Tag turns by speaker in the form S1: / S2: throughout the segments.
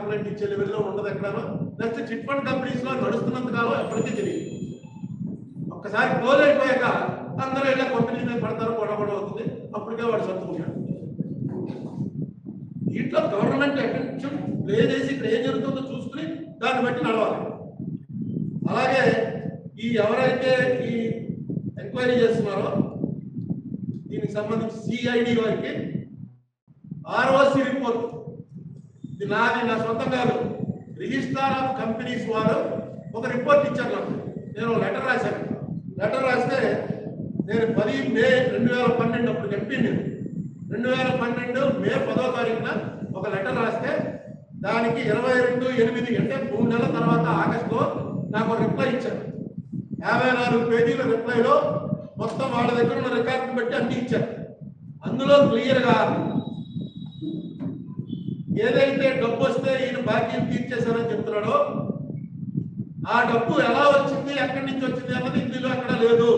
S1: Complaint ఇచ్చే లెవెల్లో ఉండదు ఎక్కడనో నెక్స్ట్ చిట్ ఫండ్ కంపెనీస్ లో నడుస్తున్నంత కాలం ఎప్పటికీ తెలియదు ఒక్కసారి క్లోజ్ అయిపోయాక అందరూ ఇలా కంపెనీ మీద పడతారు గొడవ అవుతుంది అప్పటికే వాడు సర్దుకుంటాడు దీంట్లో గవర్నమెంట్ అటెన్షన్ ప్లే చేసి ఇక్కడ ఏం జరుగుతుందో చూసుకుని దాన్ని బట్టి నడవాలి అలాగే ఈ ఎవరైతే ఈ ఎంక్వైరీ చేస్తున్నారో దీనికి సంబంధించి సిఐడి వారికి ఆర్ఓసి రిపోర్ట్ ఇది నాది నా సొంతం కాదు రిజిస్ట్రార్ ఆఫ్ కంపెనీస్ వారు ఒక రిపోర్ట్ ఇచ్చారు నాకు నేను లెటర్ రాశాను లెటర్ రాస్తే నేను పది మే రెండు వేల పన్నెండు అప్పుడు ఎంపీ నేను రెండు వేల పన్నెండు మే పదో తారీఖున ఒక లెటర్ రాస్తే దానికి ఇరవై రెండు ఎనిమిది అంటే మూడు నెలల తర్వాత ఆగస్టులో నాకు ఒక రిప్లై ఇచ్చారు యాభై నాలుగు పేజీల రిప్లైలో మొత్తం వాళ్ళ దగ్గర ఉన్న రికార్డును బట్టి అన్ని ఇచ్చారు అందులో క్లియర్గా ఏదైతే డబ్బు వస్తే ఈయన బాకీలు తీర్చేశారని చెప్తున్నాడో ఆ డబ్బు ఎలా వచ్చింది ఎక్కడి నుంచి వచ్చింది అన్నది ఇందులో అక్కడ లేదు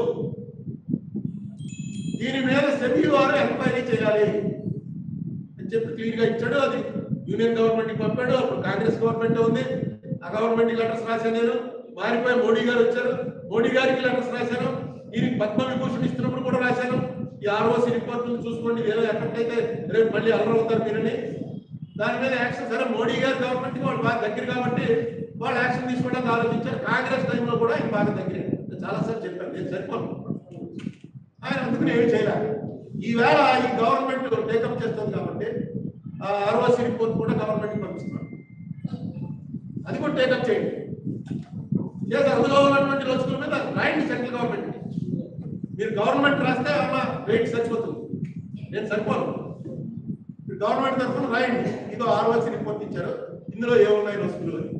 S1: దీని మీద సెబీ వారు ఎంక్వైరీ చేయాలి అని చెప్పి క్లియర్ గా ఇచ్చాడు అది యూనియన్ గవర్నమెంట్ కి పంపాడు అప్పుడు కాంగ్రెస్ గవర్నమెంట్ ఉంది ఆ గవర్నమెంట్ లెటర్స్ రాశాను నేను మారిపోయి మోడీ గారు వచ్చారు మోడీ గారికి లెటర్స్ రాశాను దీనికి పద్మ విభూషణ్ ఇస్తున్నప్పుడు కూడా రాశాను ఈ ఆర్ఓసి రిపోర్టులు చూసుకోండి ఏదో ఎక్కడైతే రేపు మళ్ళీ అల్లరవుతారు మీరని దాని మీద యాక్షన్ సరే మోడీ గారి గవర్నమెంట్ వాళ్ళు బాగా దగ్గర కాబట్టి వాళ్ళు యాక్షన్ తీసుకోవడానికి ఆలోచించారు కాంగ్రెస్ టైంలో కూడా ఆయన బాగా దగ్గర చాలా సార్లు చెప్పాను నేను సరిపోను ఆయన అందుకని ఏమి చేయలేదు ఈవేళ ఈ గవర్నమెంట్ టేకప్ చేస్తుంది కాబట్టి ఆ ఆర్ఓసి రిపోర్ట్ కూడా గవర్నమెంట్ పంపిస్తున్నాం అది కూడా టేకప్ చేయండి చేసి అందులో ఉన్నటువంటి రోజుల మీద రాయండి సెంట్రల్ గవర్నమెంట్ మీరు గవర్నమెంట్ రాస్తే అమ్మ వెయిట్ సరిపోతుంది నేను సరిపోను మీరు గవర్నమెంట్ తరఫున రాయండి ఇదో ఆర్ఓసి రిపోర్ట్ ఇచ్చారు ఇందులో ఏమున్నాయి వస్తువులు అని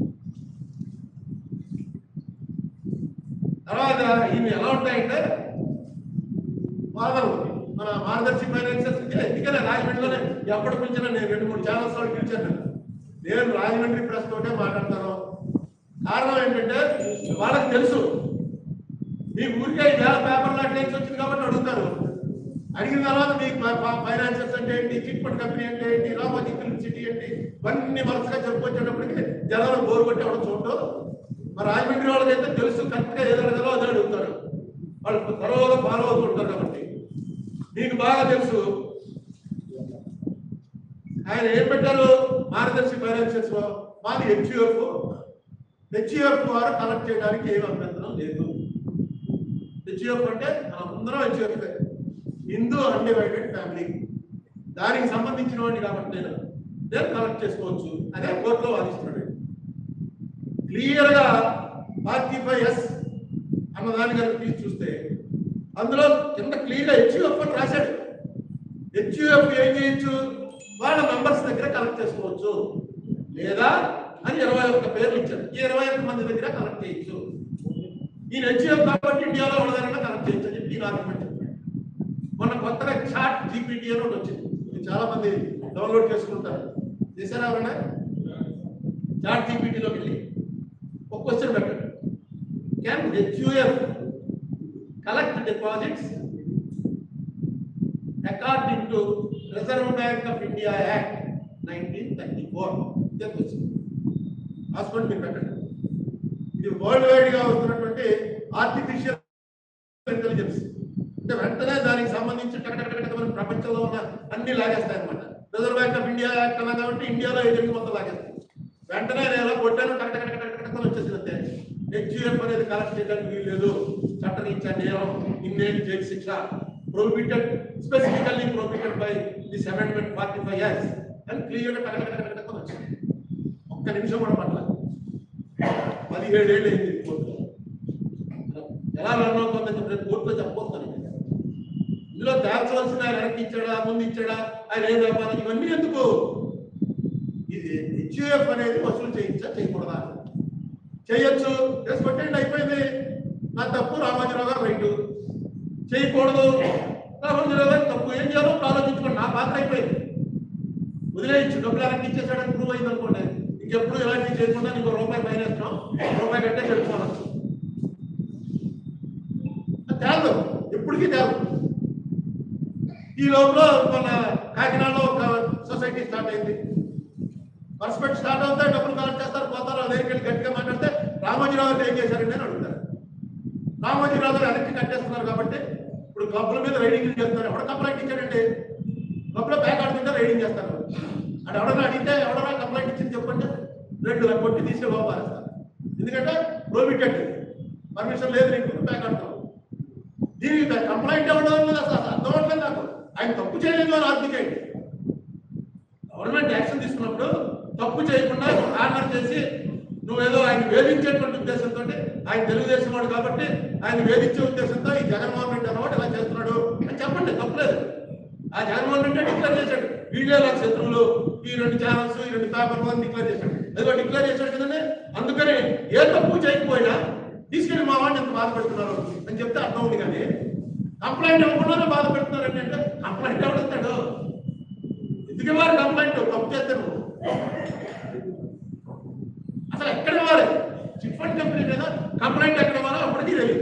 S1: తర్వాత ఇవి ఎలా ఉంటాయంటే మాధవ్ మన మార్గదర్శి ఫైనాన్సెస్ ఎందుకనే రాజమండ్రిలోనే ఎప్పటి నుంచినా నేను రెండు మూడు ఛానల్స్ వాళ్ళు పిలిచాను నేను. నేను రాజమండ్రి ప్రెస్ తోటే మాట్లాడతాను కారణం ఏంటంటే వాళ్ళకి తెలుసు మీ ఊరికే ఈ వేల పేపర్లు అట్లయించి వచ్చింది కాబట్టి అడుగుతారు అడిగిన తర్వాత మీకు ఫైనాన్సెస్ అంటే ఏంటి చిట్ ఫండ్ కంపెనీ అంటే ఏంటి రామోజీ ఫిల్మ్ సిటీ ఏంటి ఇవన్నీ వరుసగా చెప్పుకొచ్చేటప్పటికి జనాలు బోరు కొట్టి ఎవరు చూడటం మరి రాజమండ్రి వాళ్ళకైతే తెలుసు కరెక్ట్గా ఏదో అడగాలో అదే అడుగుతారు వాళ్ళు త్వరగా ఫాలో అవుతుంటారు కాబట్టి మీకు బాగా తెలుసు ఆయన ఏం పెట్టారు మార్గదర్శి ఫైనాన్షియల్స్ లో మాది హెచ్యుఎఫ్ హెచ్యుఎఫ్ వారు కలెక్ట్ చేయడానికి ఏం అభ్యంతరం లేదు హెచ్యుఎఫ్ అంటే మనందరం హెచ్యుఎఫ్ హిందూ అన్డివైడెడ్ ఫ్యామిలీ దానికి సంబంధించిన వాడిని కాబట్టి నేను నేను కలెక్ట్ చేసుకోవచ్చు అదే కోర్టులో వాదిస్తున్నాడు క్లియర్ గా ఫార్టీ ఫైవ్ ఎస్ అన్న దాని కనుక తీసి చూస్తే అందులో కింద క్లియర్ గా హెచ్యుఎఫ్ అని రాశాడు హెచ్యుఎఫ్ ఏం చేయొచ్చు వాళ్ళ మెంబర్స్ దగ్గర కలెక్ట్ చేసుకోవచ్చు లేదా అని ఇరవై ఒక్క పేర్లు ఇచ్చారు ఈ ఇరవై ఒక్క మంది దగ్గర కలెక్ట్ చేయొచ్చు ఈ హెచ్యుఎఫ్ కాబట్టి ఇండియాలో వాళ్ళ దగ్గర కలెక్ట్ చేయొచ్చు అని చెప్పి ఈ ఆర్గ్యుమెంట్ చెప్పాడు మొన్న కొత్తగా చాట్ జీపీటీ అని ఒకటి వచ్చింది ఇది చాలా మంది డౌన్లోడ్ చేసుకుంటారు చేశారా ఎవరైనా చాట్ జీపీటీలోకి వెళ్ళి ఒక క్వశ్చన్ పెట్టండి can HUF collect deposits according to reserve bank of India act nineteen thirty four ఇదే క్వశ్చన్ రాసుకోండి మీరు పెట్టండి ఇది వరల్డ్ వైడ్ గా వస్తున్నటువంటి ఆర్టిఫిషియల్ ఇంటెలిజెన్స్ అంటే వెంటనే దానికి సంబంధించి టక టక టక టక మన ప్రపంచంలో ఉన్న అన్ని లాగేస్తాయి అనమాట reserve bank of India act అన్నా కాబట్టి ఇండియాలో ఏజెంట్ మొత్తం లాగేస్తాయి వెంటనే నేను ఎలా కొట్టాను టక టక టక టక టక టక వచ్చేసింది అంతే హెచ్యుఎఫ్ అనేది కలెక్ట్ చేయడానికి వీలు లేదు చట్టరీత్యా నేరం ఇన్నేళ్ళు జైలు శిక్ష prohibited specifically prohibited by this amendment forty five years అని క్లియర్ టక టక టక టక వచ్చింది ఒక్క నిమిషం కూడా పట్ల పదిహేడేళ్ళు అయింది కోర్టులో ఎలా రన్ అవుతుందని చెప్పి రేపు కోర్టులో చెప్పబోతాను ఇందులో తేల్చవలసిన ఆయన వెనక్కి ఇచ్చాడా ముందు ఇచ్చాడా ఆయన ఏం వ్యాపారం ఇవన్నీ ఎందుకు ఇది హెచ్యుఎఫ్ అనేది వసూలు చేయించా చేయకూడదా చేయొచ్చు కేసు కొట్టండి అయిపోయింది నా తప్పు రామోజీరావు గారు రైట్ చేయకూడదు రామోజీరావు గారు తప్పు ఏం చేయాలో ఇప్పుడు ఆలోచించుకోండి నా పాత్ర అయిపోయింది వదిలేయచ్చు డబ్బులు వెనక్కి ఇచ్చేసాడని ప్రూవ్ అయింది అనుకోండి ఇంకెప్పుడు ఇలాంటివి చేయకుండా నీకు రూపాయి పైన ఇస్తాం రూపాయి కట్టే చెప్పుకోవచ్చు తేలదు ఎప్పటికీ తేలదు ఈ లోపల మన కాకినాడలో ఒక సొసైటీ స్టార్ట్ అయింది పర్స్పెక్ట్ స్టార్ట్ అవుతాయి డబ్బులు కలెక్ట్ చేస్తారు పోతారు వాళ్ళ దగ్గరికి వెళ్ళి గట్టిగా మాట్లాడితే రామోజీరావు గారు ఏం చేశారండి అని అడుగుతారు రామోజీరావు గారు వెనక్కి కట్టేస్తున్నారు కాబట్టి ఇప్పుడు క్లబ్ల మీద రైడింగ్ చేస్తున్నారు ఎవడ కంప్లైంట్ ఇచ్చాడండి క్లబ్లో బ్యాగ్ ఆడుతుంటే రైడింగ్ చేస్తారు అది ఎవడన్నా అడిగితే ఎవడన్నా కంప్లైంట్ ఇచ్చింది చెప్పండి రెండు కొట్టి తీసుకెళ్ళి పోపారేస్తారు ఎందుకంటే ప్రోబిటెడ్ పర్మిషన్ లేదు నీకు బ్యాగ్ ఆడుతావు దీనికి కంప్లైంట్ ఇవ్వడం లేదు అసలు అసలు అర్థం అవ్వట్లేదు నాకు ఆయన తప్పు చేయలేదు అని ఆర్థికండి గవర్నమెంట్ యాక్షన్ తీసుకున్నప్పుడు తప్పు చేయకుండా కార్నర్ చేసి నువ్వేదో ఆయన వేధించేటువంటి ఉద్దేశంతో ఆయన తెలుగుదేశం వాడు కాబట్టి ఆయన వేధించే ఉద్దేశంతో ఈ జగన్మోహన్ రెడ్డి అన్నవాడు ఇలా చేస్తున్నాడు అని చెప్పండి తప్పలేదు ఆ జగన్మోహన్ రెడ్డి డిక్లేర్ చేశాడు వీళ్ళే నాకు శత్రువులు ఈ రెండు ఛానల్స్ ఈ రెండు పేపర్లు అని డిక్లేర్ చేశాడు అదిగో డిక్లేర్ చేశాడు కదండి అందుకని ఏ తప్పు చేయకపోయినా తీసుకెళ్ళి మా వాడిని ఎంత బాధపెడుతున్నారు అని చెప్తే అర్థం ఉంది కానీ కంప్లైంట్ ఇవ్వకుండానే బాధపెడుతున్నారండి అంటే కంప్లైంట్ ఎవడతాడు ఎందుకు ఇవ్వాలి కంప్లైంట్ తప్పు చేస్తే నువ్వు అసలు ఎక్కడ ఇవ్వాలి చిట్ ఫండ్ కంపెనీ మీద కంప్లైంట్ ఎక్కడ ఇవ్వాలో అప్పటికీ తెలియదు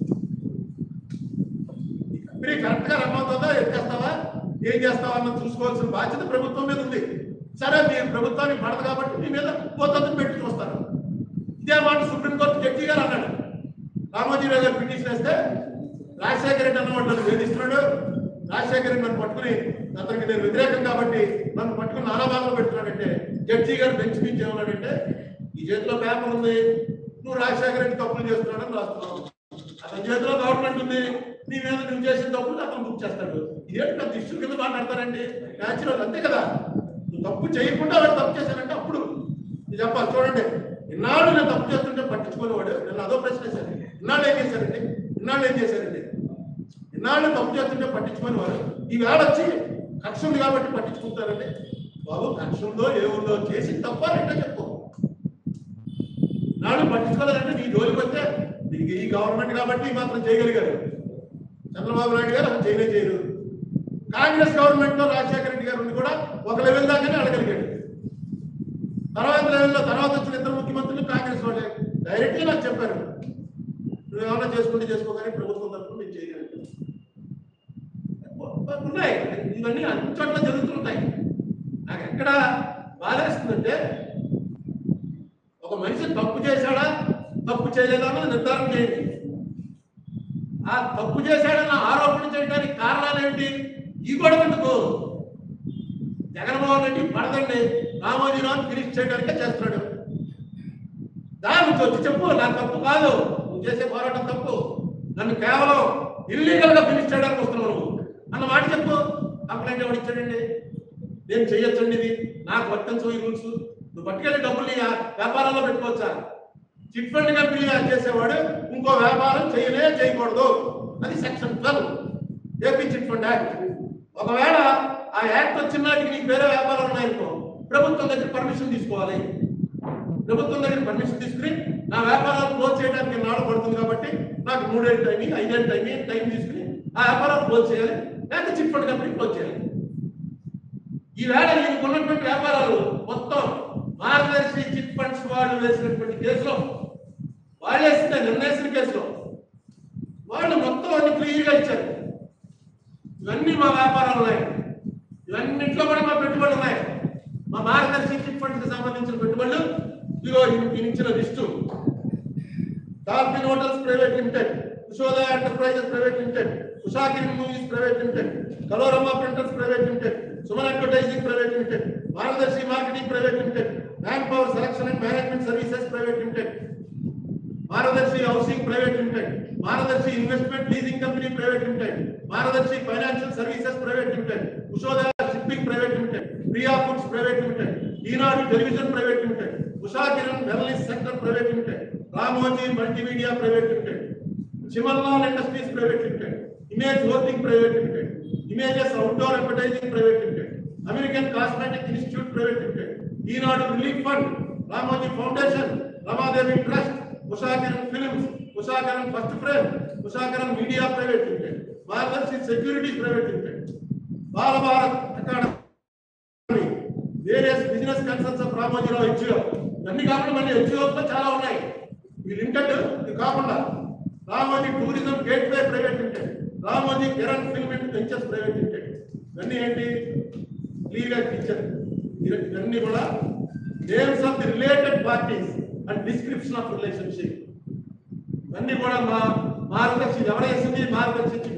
S1: ఈ కంపెనీ కరెక్ట్ గా రన్ అవుతుందా ఎక్కేస్తావా ఏం చేస్తావా అన్నది చూసుకోవాల్సిన బాధ్యత ప్రభుత్వం మీద ఉంది సరే మీ ప్రభుత్వానికి పడదు కాబట్టి మీ మీద పోతుంది పెట్టి చూస్తారు ఇదే మాట సుప్రీంకోర్టు జడ్జి గారు అన్నాడు రామోజీరావు గారు పిటిషన్ వేస్తే రాజశేఖర రెడ్డి అన్నవాడు నన్ను వేధిస్తున్నాడు రాజశేఖర రెడ్డి నన్ను పట్టుకుని అతనికి నేను వ్యతిరేకం కాబట్టి నన్ను పట్టుకుని నానా బాధలు పెడుతున్నాడంటే జడ్జి గారు బెంచ్ నుంచి ఏమన్నాడంటే ఈ చేతిలో పేపర్ ఉంది నువ్వు రాజశేఖర రెడ్డి తప్పులు చేస్తున్నాడని రాస్తున్నావు అతని చేతిలో గవర్నమెంట్ ఉంది నీ మీద నువ్వు చేసిన తప్పులు అతను బుక్ చేస్తాడు ఇదేంటి పెద్ద ఇష్యూ కింద మాట్లాడతారండి న్యాచురల్ అంతే కదా నువ్వు తప్పు చేయకుండా వాడు తప్పు చేశానంటే అప్పుడు ఇది చెప్పాలి చూడండి ఇన్నాళ్ళు నేను తప్పు చేస్తుంటే పట్టించుకునేవాడు నేను అదో ప్రశ్న వేశాను ఇన్నాళ్ళు ఏం చేశారండి ఇన్నాళ్ళు ఏం చేశారండి ఇన్నాళ్ళు తప్పు చేస్తుంటే పట్టించుకునేవారు ఈ వేళ వచ్చి కక్ష ఉంది కాబట్టి పట్టించుకుంటారండి బాబు కక్ష ఉందో ఏముందో చేసి తప్ప రెండో చెప్పు నాడు పట్టించుకోలేదంటే నీ జోలికి వస్తే నీకు ఈ గవర్నమెంట్ కాబట్టి ఈ మాత్రం చేయగలిగారు చంద్రబాబు నాయుడు గారు అసలు చేయనే చేయరు కాంగ్రెస్ గవర్నమెంట్ లో రాజశేఖర రెడ్డి గారు ఉండి కూడా ఒక లెవెల్ దాకానే అడగలిగాడు తర్వాత లెవెల్లో తర్వాత వచ్చిన ఇద్దరు ముఖ్యమంత్రులు కాంగ్రెస్ వాళ్ళే డైరెక్ట్గా నాకు చెప్పారు నువ్వు ఏమన్నా చేసుకుంటే చేసుకోగానే ప్రభుత్వం తరఫున నేను చేయగలను ఉన్నాయి ఇవన్నీ అన్ని చోట్ల జరుగుతుంటాయి నాకు ఎక్కడ బాధేస్తుందంటే ఒక మనిషి తప్పు చేశాడా తప్పు చేయలేదా అన్నది నిర్ధారణ చేయండి ఆ తప్పు చేశాడన్న ఆరోపణ చేయడానికి కారణాలు ఏంటి ఈ గొడవ ఎందుకు జగన్మోహన్ రెడ్డి పడదండి రామోజీరావు ఫినిష్ చేయడానికే చేస్తున్నాడు దాని నుంచి వచ్చి చెప్పు నా తప్పు కాదు నువ్వు చేసే పోరాటం తప్పు నన్ను కేవలం ఇల్లీగల్ గా ఫినిష్ చేయడానికి వస్తున్నావు నువ్వు అన్న మాట చెప్పు కంప్లైంట్ ఎవరు ఇచ్చాడండి నేను చెయ్యొచ్చండి ఇది నాకు వర్తించవు ఈ రూల్స్ నువ్వు పట్టుకెళ్ళి డబ్బులు నీ వ్యాపారంలో పెట్టుకోవచ్చా చిట్ ఫండ్ కంపెనీ చేసేవాడు ఇంకో వ్యాపారం చేయలే చేయకూడదు అది section twelve AP chit fund act ఒకవేళ ఆ యాక్ట్ వచ్చిన నాటికి నీకు వేరే వ్యాపారాలు ఉన్నాయనుకో ప్రభుత్వం దగ్గర పర్మిషన్ తీసుకోవాలి ప్రభుత్వం దగ్గర పర్మిషన్ తీసుకుని నా వ్యాపారాలు క్లోజ్ చేయడానికి నాడు పడుతుంది కాబట్టి నాకు మూడేళ్ళు టైం ఐదేళ్ళు టైం టైం తీసుకుని ఆ వ్యాపారాలు క్లోజ్ చేయాలి లేకపోతే చిట్ ఫండ్ కంపెనీ క్లోజ్ చేయాలి ఈవేళ ఈయనకు ఉన్నటువంటి వ్యాపారాలు మొత్తం మార్గదర్శి చిట్ ఫండ్స్ వాళ్ళు వేసినటువంటి కేసులో వాళ్ళు వేసిన నిర్ణయించిన కేసులో వాళ్ళు మొత్తం అన్ని క్లియర్గా ఇచ్చారు ఇవన్నీ మా వ్యాపారాలు ఉన్నాయి ఇవన్నింటిలో కూడా మా పెట్టుబడులు ఉన్నాయి మా మార్గదర్శి చిట్ ఫండ్స్ కి సంబంధించిన పెట్టుబడులు ఇదిగో ఈయన- ఈయన ఇచ్చిన list dolphin hotels private limited Ushodaya enterprises private limited Ushakiran movies private limited Colorama printers private limited Suman advertising private limited Margadarsi marketing private limited man power selection and management services private limited Margadarsi housing private limited Margadarsi investment leasing company private limited Margadarsi financial services private limited Ushodaya shipping private limited Priya foods private limited Eenadu television private limited Usha Kiran wellness sector private limited Ramoji multimedia private limited Chimallal industries private limited image hoarding private limited images outdoor advertising private limited American cosmetic institute private limited Eenadu relief fund Ramoji foundation Ramadevi trust Ushakiran films Ushakiran first frame Ushakiran media private limited Margadarsi securities private limited Balabharat academy various business consults of Ramoji Rao HO ఇవన్నీ కాకుండా మళ్ళీ హెచ్ఓలో చాలా ఉన్నాయి ఈ limited ఇది కాకుండా Ramoji tourism gateway private limited Ramoji Kiran film and ventures private limited ఇవన్నీ ఏంటి క్లియర్గా ఇచ్చారు ఇవన్నీ కూడా names of the related parties and description of relationship ఇవన్నీ కూడా మా మార్గదర్శి ఎవరేసింది మార్గదర్శి